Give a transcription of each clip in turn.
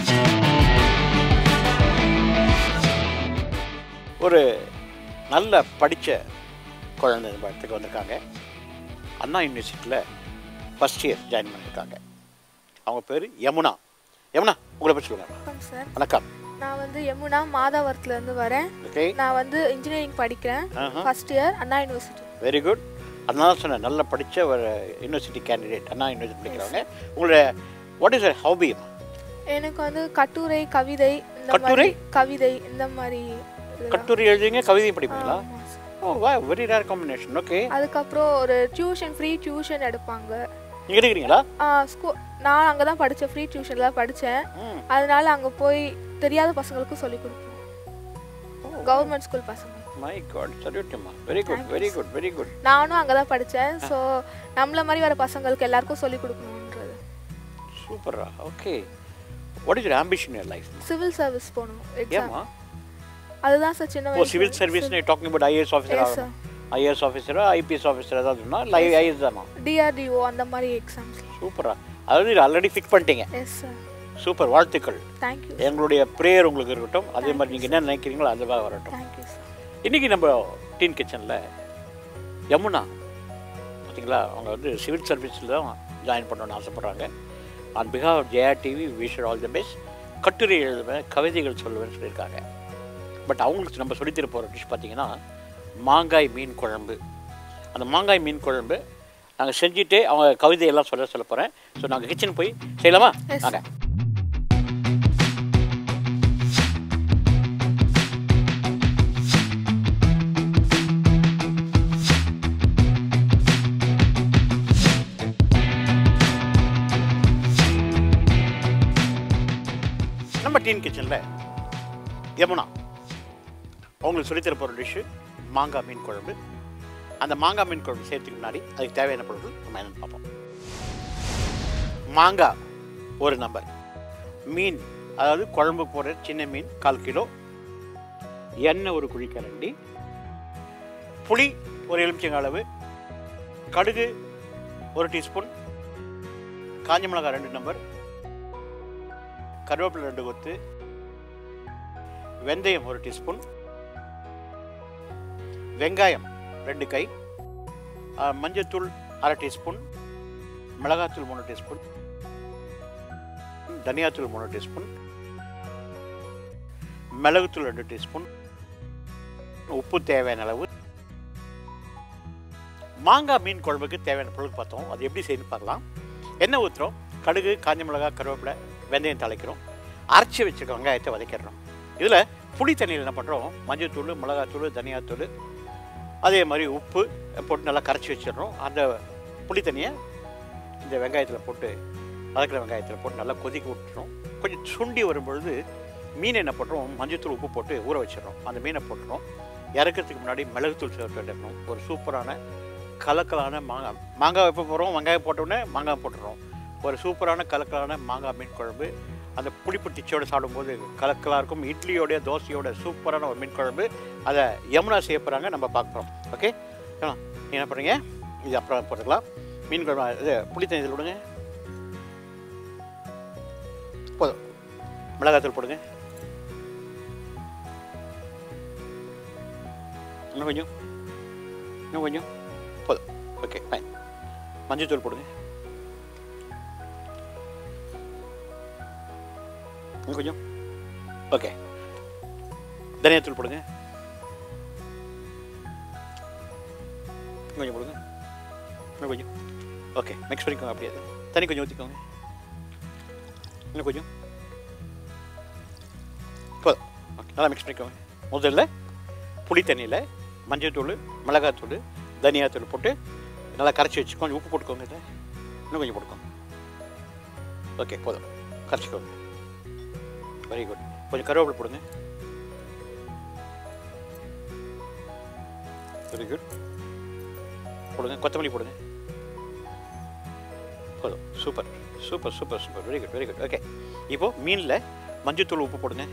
ஒரு நல்ல படித்த குழந்தை இந்த இடத்துக்கு வந்திருக்காங்க அண்ணா யூனிவர்சிட்டியில் ஃபஸ்ட் இயர் ஜாயின் பண்ணியிருக்காங்க அவங்க பேர் யமுனா யமுனா உங்களை பற்றி சொல்லுங்கள் வணக்கம் சார் வணக்கம் நான் வந்து யமுனா மாதாவரத்துலேருந்து வரேன் ஓகே நான் வந்து இன்ஜினியரிங் படிக்கிறேன் ஆஹா. First year Anna university very good அதனால சொன்னேன் நல்ல படித்த ஒரு யூனிவர்சிட்டி கேண்டிடேட் அண்ணா யூனிவர்சிட்டி படிக்கிறவங்க உங்களோட வாட் இஸ் ஹாபி எனக்கு வந்து கட்டுரை கவிதை இந்த கட்டுரை? மாதிரி கவிதை இந்த மாதிரி இதெல்லாம். கட்டுரை எழுதுவீங்க கவிதையும் படிப்பீங்களா ஆமா சார். ஓ வா வெரி ரேர் காம்பினேஷன் ஓகே அதுக்கப்புறம் ஒரு டியூஷன் ஃப்ரீ டியூஷன் எடுப்பாங்க நீங்கள் இருக்கிறீங்களா ஸ்கூ நான் அங்கே தான் படித்தேன் ஃப்ரீ டியூஷனில் தான் படித்தேன் ம் அதனால அங்கே போய் தெரியாத பசங்களுக்கும் சொல்லிக் கொடுப்போம் கவர்மெண்ட் ஸ்கூல் பசங்க மை காட் சல்யூட்மா very good very good very good நானும் அங்கே தான் படித்தேன் ஸோ நம்மள மாதிரி வர பசங்களுக்கு எல்லாருக்கும் சொல்லிக் கொடுக்கணுன்றது சூப்பரா okay what is your ambition your life civil service போகணும் எக்ஸாம் ஏமா அதுதான் சார் சின்ன ஓ வயசு civil service talking about IAS officer Yes, ஆகணும் ஐஏஎஸ் ஆஃபீஸரா ஐபிஎஸ் ஆஃபீஸர் ஏதாவது சொன்னா லை ஐஎஸ் தானா டிஆர்டிஓ அந்த மாதிரி எக்ஸாம்ஸ் சூப்பரா அதாவது இது ஆல்ரெடி ஃபிக்ஸ் பண்ணிட்டீங்க எஸ் சார் சூப்பர் வாழ்த்துக்கள் தேங்க்யூ எங்களுடைய ப்ரேயர் உங்களுக்கு இருக்கட்டும் அதே மாதிரி நீங்கள் என்ன நினைக்கிறீங்களோ அதுவாக வரட்டும் தேங்க்யூ சார் இன்றைக்கி நம்ம டீன் கிச்சனில் யமுனா பார்த்தீங்களா அவங்க வந்து சிவில் சர்வீஸில் தான் ஜாயின் பண்ணணும்னு ஆசைப்பட்றாங்க on behalf Jaya TV wisher all the best கட்டுரை எழுதுவேன் கவிதைகள் சொல்லுவேன்னு சொல்லியிருக்காங்க பட் அவங்களுக்கு நம்ம சொல்லித்தர போகிற டிஷ் பார்த்தீங்கன்னா மாங்காய் மீன் குழம்பு அந்த மாங்காய் மீன் குழம்பு நாங்கள் செஞ்சுட்டு அவங்க கவிதையெல்லாம் சொல்ல சொல்ல போகிறேன் ஸோ நாங்கள் கிச்சன் போய் செய்யலாமா Yes. வாங்க நம்ம டீன் கிச்சனில் யமுனா அவங்களுக்கு சொல்லித்தர போகிற டிஷ்ஷு மாங்காய் மீன் குழம்பு அந்த மாங்காய் மீன் குழம்பு செய்யறதுக்கு முன்னாடி அதுக்கு தேவையான பொருட்கள் நம்ம என்னன்னு பார்ப்போம் மாங்காய் ஒரு நம்பர் மீன் அதாவது குழம்பு போடுற சின்ன மீன் கால் கிலோ எண்ணெய் ஒரு குழிக்கரண்டி புளி ஒரு எலுமிச்சங்க அளவு கடுகு ஒரு டீஸ்பூன் காஞ்ச மிளகாய் ரெண்டு நம்பர் கருவேப்பிலை ரெண்டு கொத்து வெந்தயம் ஒரு டீஸ்பூன் வெங்காயம் ரெண்டு கை ஆ, மஞ்சத்தூள் அரை டீஸ்பூன் மிளகாத்தூள் மூணு டீஸ்பூன் தனியாத்தூள் மூணு டீஸ்பூன் மிளகுத்தூள் ரெண்டு டீஸ்பூன் உப்பு தேவையான அளவு மாங்காய் மீன் குழம்புக்கு தேவையான பொருள் பார்த்தோம் அது எப்படி செய்யணும் பார்க்கலாம் எண்ணெய் ஊற்றுறோம் கடுகு காஞ்ச மிளகாய் கருவேப்பிலை வெந்தயம் தாளிக்கிறோம் அரைச்சி வச்சுருக்க வெங்காயத்தை வதக்கிடுறோம் இதில் புளி தண்ணியில் என்ன பண்ணுறோம் மஞ்சத்தூள் மிளகாத்தூள் தனியாத்தூள் அதே மாதிரி உப்பு போட்டு நல்லா கரைச்சி வச்சிடுறோம் அந்த புளி தண்ணியை இந்த வெங்காயத்தில் போட்டு வதக்கிற வெங்காயத்தில் போட்டு நல்லா கொதிக்க விட்டுறோம் கொஞ்சம் சுண்டி வரும்பொழுது மீன் என்ன பண்ணுறோம் மஞ்சத்தூள் உப்பு போட்டு ஊற வச்சிடுறோம் அந்த மீனை போட்டுறோம் இறக்கிறதுக்கு முன்னாடி மிளகுத்தூள் சேர்த்து விட்டுறணும் ஒரு சூப்பரான கலக்கலான மாங்காய் மாங்காய் எப்போ போடுறோம் வெங்காயம் போட்ட உடனே மாங்காய் போட்டுறோம் ஒரு சூப்பரான கலக்கலான மாங்காய் மீன் குழம்பு அந்த புளிப்பு டிச்சோடு சாப்பிடும்போது கலக்கலாக இருக்கும் இட்லியோட தோசையோட சூப்பரான ஒரு மீன் குழம்பு அதை யமுனா செய்ய போகிறாங்க நம்ம பார்க்க போகிறோம் ஓகே யமுனா, நீ என்ன பண்ணுறீங்க இது அப்புறம் போட்டுக்கலாம் மீன் குழம்பு இது புளி தண்ணி இதில் விடுங்க போதும் மிளகாத்தூள் போடுங்க இன்னும் கொஞ்சம் இன்னும் கொஞ்சம் போதும் ஓகே ஃபைன் மஞ்சத்தூள் போடுங்க இன்னும் கொஞ்சம் ஓகே தனியாத்தூள் போடுங்க இன்னும் கொஞ்சம் போடுங்க இன்னும் கொஞ்சம் ஓகே மிக்ஸ் பண்ணிக்கோங்க அப்படியே அது. தண்ணி கொஞ்சம் ஊற்றிக்கோங்க இன்னும் கொஞ்சம் போதும் ஓகே நல்லா மிக்ஸ் பண்ணிக்கோங்க முதல்ல புளி தண்ணியில் மஞ்சள்தூள் மிளகாத்தூள் தனியாத்தூள் போட்டு நல்லா கரைச்சி வச்சு கொஞ்சம் உப்பு போட்டுக்கோங்க இதை இன்னும் கொஞ்சம் போட்டுக்கோங்க ஓகே போதும் கரைச்சிக்கோங்க வெரி குட் கொஞ்சம் கருவேப்பிலை போடுங்க வெரி குட் போடுங்க கொத்தமல்லி போடுங்க போதும் super super super super very good very good okay இப்போ மீனில் மஞ்சத்தூள் உப்பு போடுங்க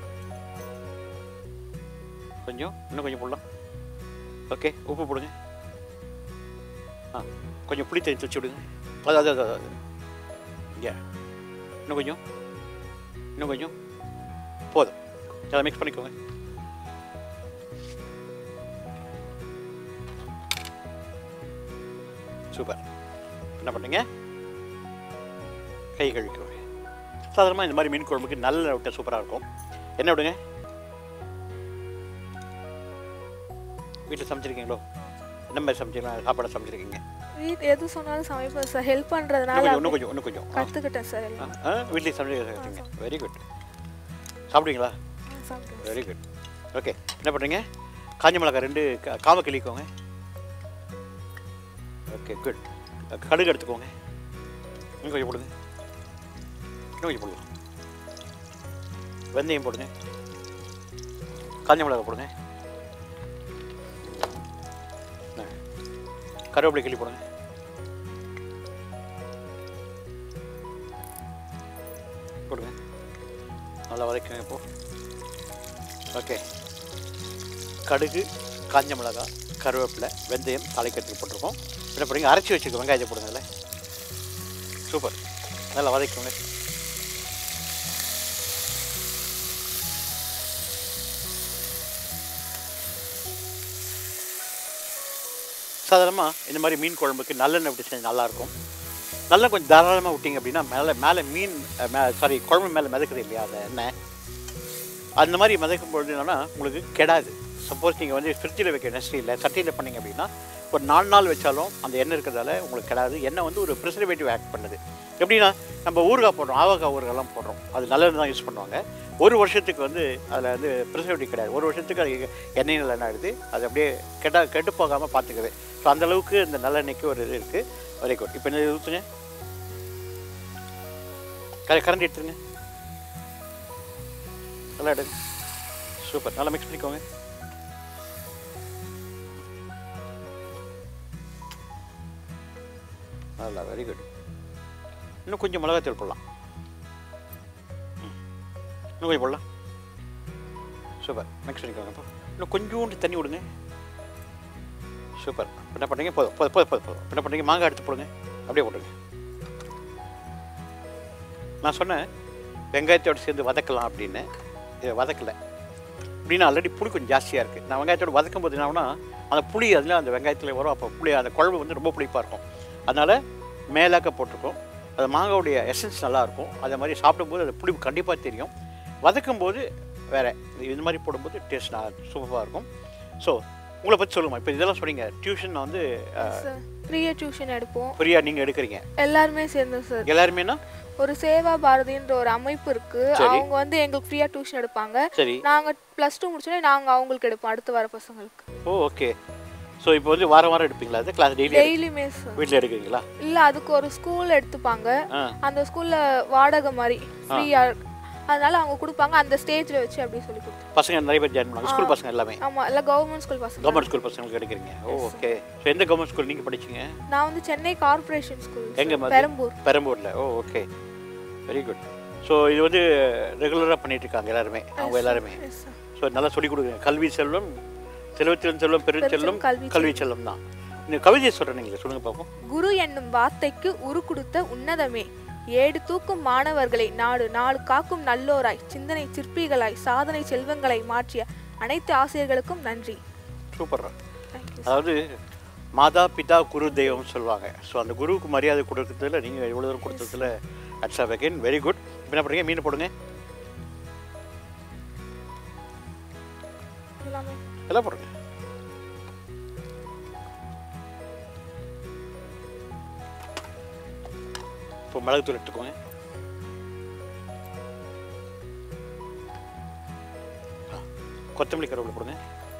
கொஞ்சம் இன்னும் கொஞ்சம் போடலாம் ஓகே உப்பு போடுங்க ஆ கொஞ்சம் புளி தண்ணி தச்சு விடுங்க அது அது அது அது இங்கே இன்னும் கொஞ்சம் இன்னும் கொஞ்சம் போதும் எல்லாம் மிக்ஸ் பண்ணிக்கோங்க சூப்பர் என்ன பண்ணுறீங்க கை கழுவிக்கோங்க சாதாரணமாக இந்த மாதிரி மீன் குழம்புக்கு நல்ல விட்ட சூப்பராக இருக்கும் என்ன விடுங்க வீட்டில் சமைச்சிருக்கீங்களோ என்ன மாதிரி சமைச்சிருக்கீங்க சாப்பாடு சமைச்சிருக்கீங்க வீட் எது சொன்னாலும் சமைப்பேன் சார் ஹெல்ப் இன்னும் பண்ணுறதுனால கொஞ்சம் இன்னும் கொஞ்சம் இன்னும் கொஞ்சம் ஆ. கற்றுக்கிட்டேன் சார் எல்லாம் ஆ வீட்லேயே சமைச்சிருக்கீங்க வெரி குட் சாப்பிடுவீங்களா ஆ, சாப்பிடுவேன் வெரி குட் ஓகே என்ன பண்ணுறீங்க காஞ்ச மிளகாய் ரெண்டு கா- காம கிளிக்கோங்க ஓகே குட் கடுகு எடுத்துக்கோங்க இன்னும் கொஞ்சம் போடுங்க இன்னும் கொஞ்சம் போடுங்க வெந்தயம் போடுங்க காஞ்ச மிளகாய் போடுங்க ஆ. கருவேப்பிலை கிளி போடுங்க போடுங்க நல்லா வதக்குங்க இப்போ ஓகே கடுகு காஞ்ச மிளகாய் கருவேப்பிலை வெந்தயம் தாளிக்கிறதுக்கு போட்டிருக்கோம் என்ன பண்ணுங்க அரைச்சி வச்சுக்க வெங்காயத்தை போடுங்க அதில் சூப்பர் நல்லா வதக்குங்க சாதாரணமாக இந்த மாதிரி மீன் குழம்புக்கு நல்லெண்ணெய் விட்டு செஞ்சு நல்லாயிருக்கும் நல்லா கொஞ்சம் தாராளமாக விட்டீங்க அப்படின்னா மேலே மேலே மீன் சாரி குழம்பு மேலே மிதக்குது இல்லையா அந்த எண்ணெய் அந்த மாதிரி மிதக்கும் பொழுது என்னன்னா உங்களுக்கு கெடாது சப்போஸ் நீங்கள் வந்து ஃப்ரிட்ஜில் வைக்க நெஸ்டி இல்லை சட்டியில் பண்ணீங்க அப்படின்னா ஒரு நாலு நாள் வச்சாலும் அந்த எண்ணெய் இருக்கிறதால உங்களுக்கு கெடாது எண்ணெய் வந்து ஒரு ப்ரிசர்வேட்டிவ் ஆக்ட் பண்ணுது எப்படின்னா நம்ம ஊறுகாய் போடுறோம் ஆவக்காய் ஊறுகாய்லாம் போடுறோம் அது நல்லது தான் யூஸ் பண்ணுவாங்க ஒரு வருஷத்துக்கு வந்து அதில் வந்து ப்ரிசர்வேட்டிவ் கிடையாது ஒரு வருஷத்துக்கு அது எண்ணெய் நல்லெண்ணெய் ஆகுது அது அப்படியே கெட்டா கெட்டு போகாமல் பார்த்துக்குது ஸோ அந்தளவுக்கு இந்த நல்லெண்ணெய்க்கு ஒரு இது இருக்குது வெரி குட் இப்போ என்ன ஊற்றுங்க க கரண்டி எடுத்துருங்க நல்லா எடுங்க சூப்பர் நல்லா மிக்ஸ் பண்ணிக்கோங்க நல்லா வெரி குட் இன்னும் கொஞ்சம் மிளகாத்தூள் போடலாம் ம். இன்னும் கொஞ்சம் போடலாம் சூப்பர் மிக்ஸ் பண்ணிக்கோங்க இப்போ இன்னும் கொஞ்சோண்டு தண்ணி விடுங்க சூப்பர் இப்ப என்ன பண்ணுறீங்க போதும் போதும் போதும் போதும் போதும் இப்ப என்ன பண்ணுறீங்க மாங்காய் எடுத்து போடுங்க அப்படியே போட்டுருங்க நான் சொன்னேன் வெங்காயத்தோடு சேர்ந்து வதக்கலாம் அப்படின்னு இதை வதக்கலை அப்படின்னு ஆல்ரெடி புளி கொஞ்சம் ஜாஸ்தியாக இருக்குது நான் வெங்காயத்தோடு வதக்கும் போது என்ன ஆகும்னா அந்த புளி அதில் அந்த வெங்காயத்தில் வரும் அப்போ புளி அந்த குழம்பு வந்து ரொம்ப புளிப்பாக இருக்கும் அதனால் மேலாக்க போட்டிருக்கோம் அது மாங்காவுடைய எசன்ஸ் நல்லாயிருக்கும் அதே மாதிரி சாப்பிடும்போது அது புளிப்பு கண்டிப்பாக தெரியும் வதக்கும் போது வேறு இந்த மாதிரி போடும்போது டேஸ்ட் நான் சூப்பராக இருக்கும் ஸோ உங்களை பற்றி சொல்லுமா இப்போ இதெல்லாம் சொன்னீங்க டியூஷன் வந்து சார் ஃப்ரீயாக டியூஷன் எடுப்போம் ஃப்ரீயாக நீங்கள் எடுக்கிறீங்க எல்லாருமே சேர்ந்து சார் எல்லாருமேனா ஒரு சேவா பாரதின்ற ஒரு அமைப்பு இருக்கு சரி. அவங்க வந்து எங்களுக்கு ஃப்ரீயாக டியூஷன் எடுப்பாங்க சரி நாங்க ப்ளஸ் டூ முடிச்சோடனே நாங்க அவங்களுக்கு எடுப்போம் அடுத்து வர பசங்களுக்கு ஓ ஓகே ஸோ இப்போ வந்து வாரம் வாரம் எடுப்பீங்களா அது கிளாஸ் டெய்லி டெய்லியுமே சார் வீட்டில் எடுக்கிறீங்களா இல்ல அதுக்கு ஒரு ஸ்கூல் எடுத்துப்பாங்க ஆ அந்த ஸ்கூல்ல வாடகை மாதிரி ஃப்ரீயா அதனால அவங்க கொடுப்பாங்க அந்த ஸ்டேஜ்ல வச்சு அப்படியே சொல்லி கொடுத்து பசங்க நிறைய பேர் ஜாயின் பண்ணுவாங்க ஸ்கூல் பசங்க எல்லாமே ஆமா இல்ல கவர்மெண்ட் ஸ்கூல் பசங்க கவர்மெண்ட் ஸ்கூல் பசங்களுக்கு எடுக்கிறீங்க ஓ ஓகே ஸோ எந்த கவர்மெண்ட் ஸ்கூல் நீங்கள் படிச்சீங்க நான் வந்து சென்னை கார்ப்பரேஷன் ஸ்கூல் எங்க மாதிரி? பெரம்பூர் பெரம்பூரில் oh okay very good so இது வந்து ரெகுலராக பண்ணிட்டு இருக்காங்க எல்லாருமே அவங்க எல்லாருமே Yes, sir. ஸோ நல்லா சொல்லிக் கொடுக்குறீங்க கல்வி செல்வம் செல்வத்திலும் செல்வம் பெருஞ்செல்வம் பெருஞ்செல்வம், கல்வி கல்வி செல்வம் தான் இந்த கவிதையை சொல்கிறேன் நீங்கள் சொல்லுங்கள் பார்ப்போம் குரு என்னும் வார்த்தைக்கு உரு கொடுத்த உன்னதமே ஏடு தூக்கும் மாணவர்களை நாடு நாடு காக்கும் நல்லோராய் சிந்தனை சிற்பிகளாய் சாதனை செல்வங்களை மாற்றிய அனைத்து ஆசிரியர்களுக்கும் நன்றி சூப்பர் Thank you, sir. அதாவது மாதா பிதா குரு தெய்வம்னு சொல்லுவாங்க ஸோ அந்த குருவுக்கு மரியாதை கொடுக்கறதுல நீங்கள் இவ்வளோ தூரம் கொடுத்ததுல அட்ஸ் அகேன் வெரி குட் இப்போ என்ன பண்ணுறீங்க மீன் போடுங்க எல்லாமே எல்லாம் போடுங்க இப்போ மிளகுத்தூள் எடுத்துக்கோங்க ஆ, கொத்தமல்லி கருவேப்பிலை போடுங்க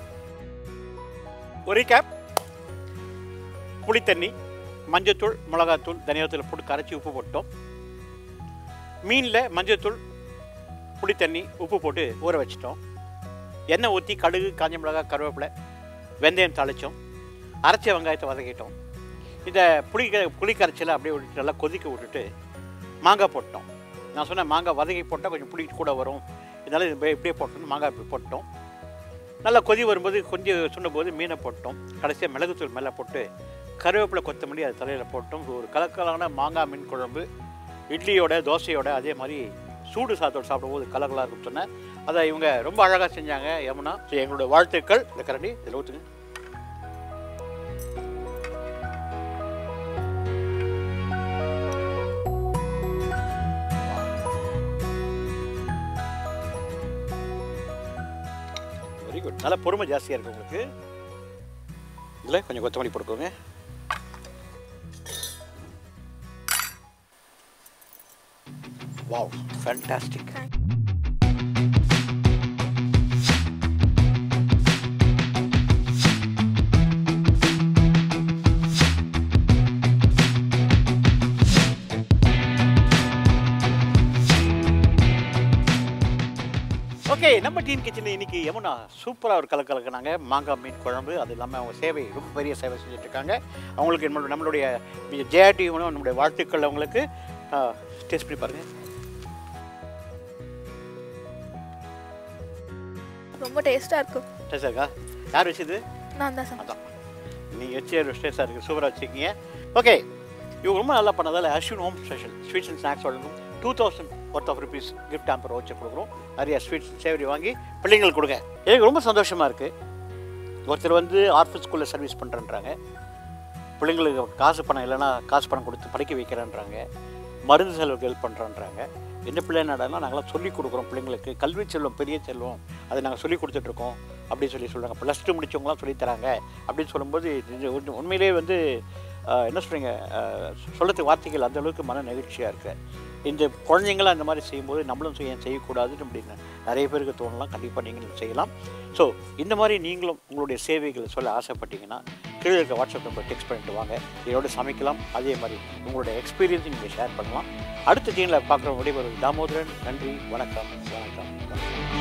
ஒரு கேப் புளித்தண்ணி மஞ்சத்தூள் மிளகாத்தூள் தனியாத்தூள் போட்டு கரைச்சி உப்பு போட்டோம் மீனில் மஞ்சத்தூள் புளித்தண்ணி உப்பு போட்டு ஊற வச்சிட்டோம் எண்ணெய் ஊற்றி கடுகு காஞ்ச மிளகாய் கருவேப்பிலை வெந்தயம் தாளித்தோம் அரைச்ச வெங்காயத்தை வதக்கிட்டோம் இந்த புளி க- புளி கரைச்சலை அப்படியே விட்டுட்டு நல்லா கொதிக்க விட்டுட்டு மாங்காய் போட்டோம் நான் சொன்னேன் மாங்காய் வதக்கி போட்டால் கொஞ்சம் புளி கூட வரும் இதனால் இது இப்படியே போட்டோம் மாங்காய் இப்படி போட்டோம் நல்லா கொதி வரும்போது கொஞ்சம் சுண்டும்போது மீனை போட்டோம் கடைசியாக மிளகுத்தூள் மேலே போட்டு கருவேப்பிலை கொத்தமல்லி அது தலையில் போட்டோம் ஒரு கலக்கலான மாங்காய் மீன் குழம்பு இட்லியோட தோசையோட அதே மாதிரி சூடு சாதத்தோடு சாப்பிடும்போது கலகலாக இருக்கும்னு சொன்னேன் அதை இவங்க ரொம்ப அழகாக செஞ்சாங்க யமுனா ஸோ எங்களுடைய வாழ்த்துக்கள் இந்த கரண்டி இதில் ஊற்றுங்க வெரி குட் நல்ல பொறுமை ஜாஸ்தியாக இருக்கு உங்களுக்கு இதில் கொஞ்சம் கொத்தமல்லி போட்டுக்கோங்க வாவ் ஃபேண்டாஸ்டிக் ஓகே நம்ம டீம் கிச்சனில் இன்னைக்கு யமுனா சூப்பராக ஒரு கலக்கு கலக்குனாங்க மாங்காய் மீன் குழம்பு அது இல்லாமல் அவங்க சேவை ரொம்ப பெரிய சேவை செஞ்சுட்டு இருக்காங்க அவங்களுக்கு நம்மளுடைய நம்மளுடைய ஜேஆர்டி நம்மளுடைய வாழ்த்துக்கள் அவங்களுக்கு டேஸ்ட் பண்ணி பாருங்க ரொம்ப டேஸ்ட்டாக இருக்கும் டேஸ்டாக இருக்கா யார் வச்சது நான் தான் சமைச்சேன் அதான் நீங்கள் வச்சு டேஸ்டாக இருக்குது சூப்பராக வச்சுருக்கீங்க ஓகே இவங்க ரொம்ப நல்லா பண்ணதால் Ashwin home special sweets and snacks வழங்கும் two thousand worth of rupees gift hamper வச்சு கொடுக்குறோம் நிறைய ஸ்வீட்ஸ் சேவரி வாங்கி பிள்ளைங்களுக்கு கொடுங்க எனக்கு ரொம்ப சந்தோஷமாக இருக்குது ஒருத்தர் வந்து ஆர்ஃபன் ஸ்கூலில் சர்வீஸ் பண்ணுறேன்றாங்க பிள்ளைங்களுக்கு காசு பணம் இல்லைன்னா காசு பணம் கொடுத்து படிக்க வைக்கிறேன்றாங்க மருந்து செலவுக்கு ஹெல்ப் பண்ணுறேன்றாங்க என்ன பிள்ளை என்னடான்னா நாங்களாம் சொல்லிக் கொடுக்குறோம் பிள்ளைங்களுக்கு கல்வி செல்வம் பெரிய செல்வம் அதை நாங்கள் சொல்லி கொடுத்துட்ருக்கோம் அப்படின்னு சொல்லி சொல்கிறாங்க ப்ளஸ் டூ முடிச்சவங்களாம் சொல்லித் தராங்க அப்படின்னு சொல்லும்போது இது உண்மை- உண்மையிலேயே வந்து ஆஹ், என்ன சொல்கிறீங்க சொல்லத்துக்கு வார்த்தைகள் அந்த அளவுக்கு மன நெகிழ்ச்சியாக இருக்கு இந்த குழந்தைங்களாம் இந்த மாதிரி செய்யும்போது நம்மளும் செய்ய செய்யக்கூடாதுன்னு அப்படின்னு நிறைய பேருக்கு தோணலாம் கண்டிப்பாக நீங்களும் செய்யலாம் ஸோ இந்த மாதிரி நீங்களும் உங்களுடைய சேவைகளை சொல்ல ஆசைப்பட்டீங்கன்னா கீழே இருக்க வாட்ஸ்அப் நம்பர் டெக்ஸ்ட் பண்ணிட்டு வாங்க இதோட சமைக்கலாம் அதே மாதிரி உங்களுடைய எக்ஸ்பீரியன்ஸை நீங்கள் ஷேர் பண்ணலாம் அடுத்த டீமில் பார்க்குற விடைபெறுவது தாமோதரன் நன்றி வணக்கம் வணக்கம் வணக்கம்